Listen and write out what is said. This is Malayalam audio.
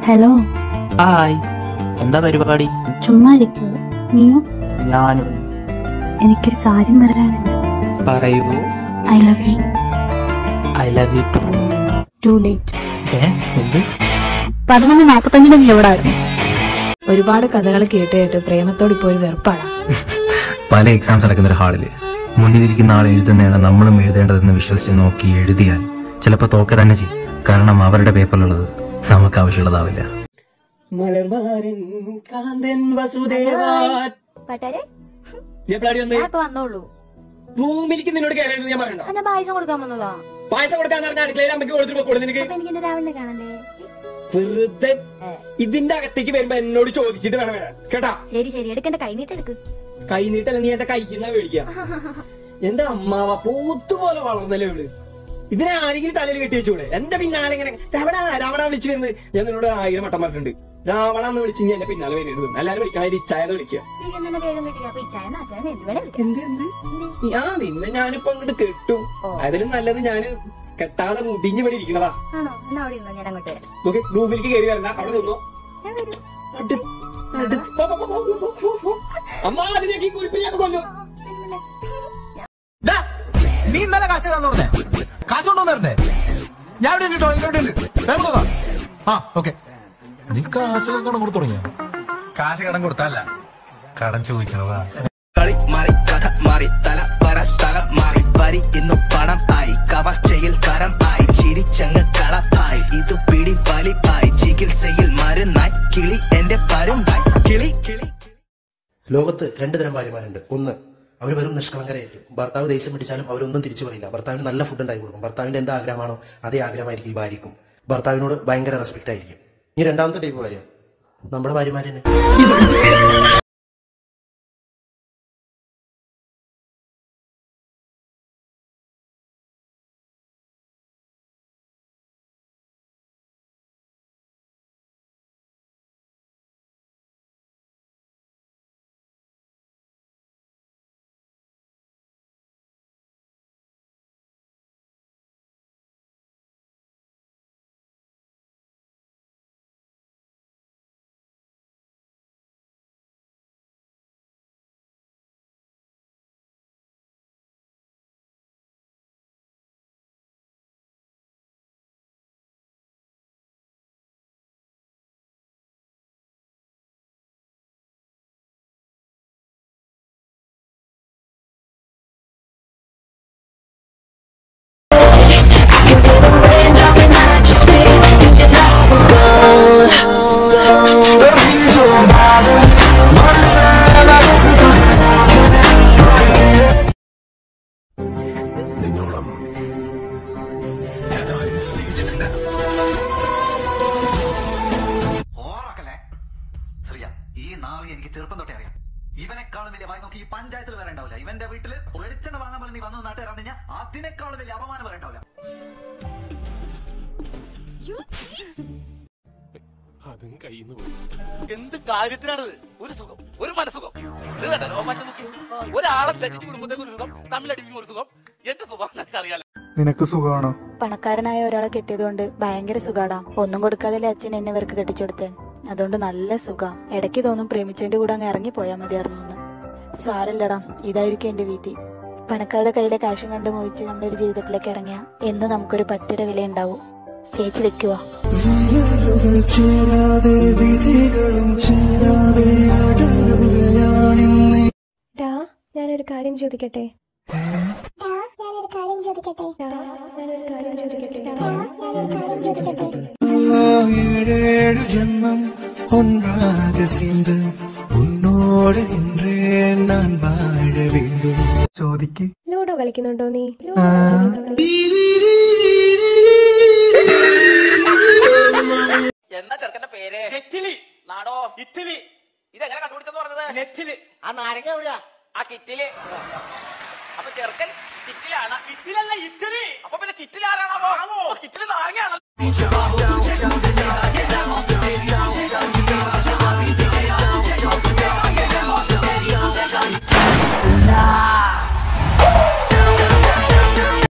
ഹലോ ഹായ് എന്താ പരിപാടി ചുമ്മാ ഇരിക്കുക നീയോ ഞാനും എനിക്കൊരു കാര്യം പറയാനുണ്ട് പറയൂ I love you I love you too too late ഏ എന്ത് പതിനൊന്ന് നാപ്പത്തഞ്ചിന് നീ എവിടെ ആയിരുന്നു ഒരുപാട് കഥകൾ കേട്ട് കേട്ട് പ്രേമത്തോട് ഇപ്പോൾ ഒരു വെറുപ്പാണ് പല എക്സാംസ് നടക്കുന്ന ഒരു ഹാളില് മുന്നിലിരിക്കുന്ന ആൾ എഴുതുന്നതാണ് നമ്മളും എഴുതേണ്ടതെന്ന് വിശ്വസിച്ച് നോക്കി എഴുതിയാൽ ചിലപ്പോൾ തോക്ക തന്നെ ചെയ്യും കാരണം അവരുടെ പേപ്പറിലുള്ളത് നമുക്ക് ആവശ്യമുള്ളതാവില്ല മലർമാരൻ കാന്തൻ വസുദേവാൻ പട്ടാരെ എപ്പോഴാടി വന്ന് ഞാൻ ഇപ്പൊ വന്നോളൂ റൂമിലേക്ക് നിന്നോട് കയറിയത് ഞാൻ പറയണ്ട എന്നാ പായസം കൊടുക്കാൻ വന്നതാ പായസം കൊടുക്കാന്ന് പറഞ്ഞ അടുക്കളയിൽ അമ്മയ്ക്ക് കൊടുത്തിട്ട് പോക്കോളൂ നിനക്ക് അപ്പൊ എനിക്ക് എന്റെ രാവിലെ കാണണ്ടേ വെറുതെ ഇതിന്റെ അകത്തേക്ക് വരുമ്പോ എന്നോട് ചോദിച്ചിട്ട് വേണം വരാൻ കേട്ടാ ശരി ശരി എടുക്ക് എന്റെ കൈ നീട്ടെടുക്ക് കൈ നീട്ടല്ല നീ എന്റെ കൈക്കുന്ന മേടിക്ക എന്റെ അമ്മാവ പോത്തുപോലെ വളർന്നല്ലേ ഇവള് ഇതിനെ ആരെങ്കിലും തലയിൽ കെട്ടി വെച്ചൂടെ എന്റെ പിന്നാലെ ഇങ്ങനെ രാവണ രാവണ വിളിച്ചു വരുന്നത് ഞാൻ നിന്നോട് ആയിരം വട്ടം പറഞ്ഞിട്ടുണ്ട് രാവണ എന്ന് വിളിച്ച് ഇനി എന്റെ പിന്നാലെ വരുന്നത് എല്ലാരും വിളിക്കണ ഇച്ചായെന്ന് വിളിക്കുക നീ എന്നെ വേഗം കിട്ടില്ല അപ്പൊ ഇച്ചായ നാച്ചായ എന്ത് വേണേ വിളിക്കാം എന്ത് എന്ത് ആ നിന്നെ ഞാനിപ്പോ അങ്ങോട്ട് കെട്ടും അതിലും നല്ലത് ഞാന് കെട്ടാതെ മുടിഞ്ഞ് ഇവിടെ ഇരിക്കണതാ ആണോ എന്നാ അവിടെ ഇരുന്നോ ഞാൻ അങ്ങോട്ട് വരാം നോക്കി റൂമിലേക്ക് കയറി വരണ്ട അവിടെ നിന്നോ ഞാൻ വരും അടു- അടു- പോ, പോ, പോ, പോ, പോ, പോ, പോ. അമ്മ അതിനേക്ക് ഈ കുറിപ്പ് ഞാൻ കൊല്ലും നീ ഇന്നലെ കാശ് തന്നു പറഞ്ഞേ കാശ് കൊണ്ടുവന്നു തരണ്ടേ ഞാൻ ഇവിടെ ഉണ്ട് കേട്ടോ ഇവിടെ ഉണ്ട് വേഗം കൊണ്ടുവാ. ആ ഓക്കെ നീ കാശൊക്കെ കടം കൊടുത്തു തുടങ്ങിയോ കാശ് കടം കൊടുത്തല്ല കടം ചോദിക്കണതാ കളി മാറി കഥ മാറി തല പറ സ്ഥലം മാറി വരി ഇന്നു പണം ആയി കവർച്ചയിൽ കരം ആയി ചിരിച്ചങ്ങ് കളപ്പായി ഇത് പിടി വലിപ്പായി ചികിത്സയിൽ മരുന്നായി കിളി എന്റെ പരുന്തായി കിളി കിളി ലോകത്ത് രണ്ട് തരം ഭാര്യമാരുണ്ട് ഒന്ന് അവർ വെറും നിഷ്കളങ്കരായിരിക്കും ഭർത്താവ് ദേഷ്യം പിടിച്ചാലും അവരൊന്നും തിരിച്ചു പറയില്ല ഭർത്താവിന് നല്ല ഫുഡ് ഉണ്ടാക്കി കൊടുക്കും ഭർത്താവിന്റെ എന്താ ആഗ്രഹമാണോ അതേ ആഗ്രഹമായിരിക്കും ഈ ഭാര്യക്കും ഭർത്താവിനോട് ഭയങ്കര റെസ്പെക്ട് ആയിരിക്കും ഈ രണ്ടാമത്തെ ടൈപ്പ് ഭാര്യ നമ്മുടെ ഭാര്യമാര് തന്നെ നിന്നോളം ഞാൻ ആരെയും സ്നേഹിച്ചിട്ടില്ല ഓറക്കല്ലേ ശ്രീയ ഈ നാളെ എനിക്ക് ചെറുപ്പം തൊട്ടേ അറിയാം ഇവനെക്കാളും വലിയ വായി നോക്കി ഈ പഞ്ചായത്തിൽ വരെ ഉണ്ടാവില്ല ഇവന്റെ വീട്ടില് വെളിച്ചെണ്ണ വാങ്ങാൻ പറഞ്ഞ് നീ വന്നു നാട്ടുകാർ കഴിഞ്ഞാൽ അതിനേക്കാളും വലിയ അപമാനം വരെ ഉണ്ടാവില്ല അതും കയ്യിൽ നിന്ന് പോയി എന്ത് കാര്യത്തിനാണത് ഒരു സുഖം ഒരു മനസുഖം ഇത് കണ്ടോ മറ്റേ നോക്കി ഒരാളെ തെറ്റിച്ച് കുടുംബത്തേക്ക് ഒരു സുഖം തമ്മിലടിപ്പിക്കുന്ന ഒരു സുഖം എന്റെ സുഖം നിനക്ക് അറിയാലോ നിനക്ക് സുഖമാണോ പണക്കാരനായ ഒരാളെ കെട്ടിയതുകൊണ്ട് ഭയങ്കര സുഖാടാ ഒന്നും കൊടുക്കാതെ അച്ഛൻ എന്നെ ഇവർക്ക് കെട്ടിച്ചെടുത്തേ അതുകൊണ്ട് നല്ല സുഖം ഇടയ്ക്ക് തോന്നും പ്രേമിച്ചതിന്റെ കൂടെ അങ്ങ് ഇറങ്ങി പോയാൽ മതിയായിരുന്നു എന്ന് സാരല്ലടാ ഇതായിരിക്കും എന്റെ വീതി പണക്കാരുടെ കയ്യിലെ കാശും കണ്ട് മോഹിച്ച് നമ്മുടെ ഒരു ജീവിതത്തിലേക്ക് ഇറങ്ങിയ എന്ന് നമുക്കൊരു പട്ടിയുടെ വില ഉണ്ടാവും ചേച്ചി വെക്കുവാ ഞാനൊരു കാര്യം ചോദിക്കട്ടെ ഞാനൊരു കാര്യം ചോദിക്കട്ടെ ഞാനൊരു കാര്യം ചോദിക്കട്ടെ ഞാനൊരു കാര്യം ചോദിക്കട്ടെ ஏழு ஜென்மம் ஒன்றாக சேர்ந்து உன்னோடு இன்றே நான் வாழ வேண்டும் ചോദിക്ക് ലൂഡോ കളിക്കുന്നുണ്ടോ നീ എന്താ ചെറുക്കന്റെ പേര് ഇറ്റലി നാടോ ഇറ്റലി ഇതെങ്ങനെ കണ്ടുപിടിച്ചെന്ന് പറഞ്ഞത് നെറ്റില് ആ നാരങ്ങ എവിടെയാ ആ കിറ്റില് അപ്പൊ ചെറുക്കൻ കിറ്റിലാണ് കിറ്റിലല്ല ഇറ്റലി അപ്പൊ പിന്നെ കിറ്റിൽ ആരാണാവോ കിറ്റില് നാരങ്ങയാണല്ലോ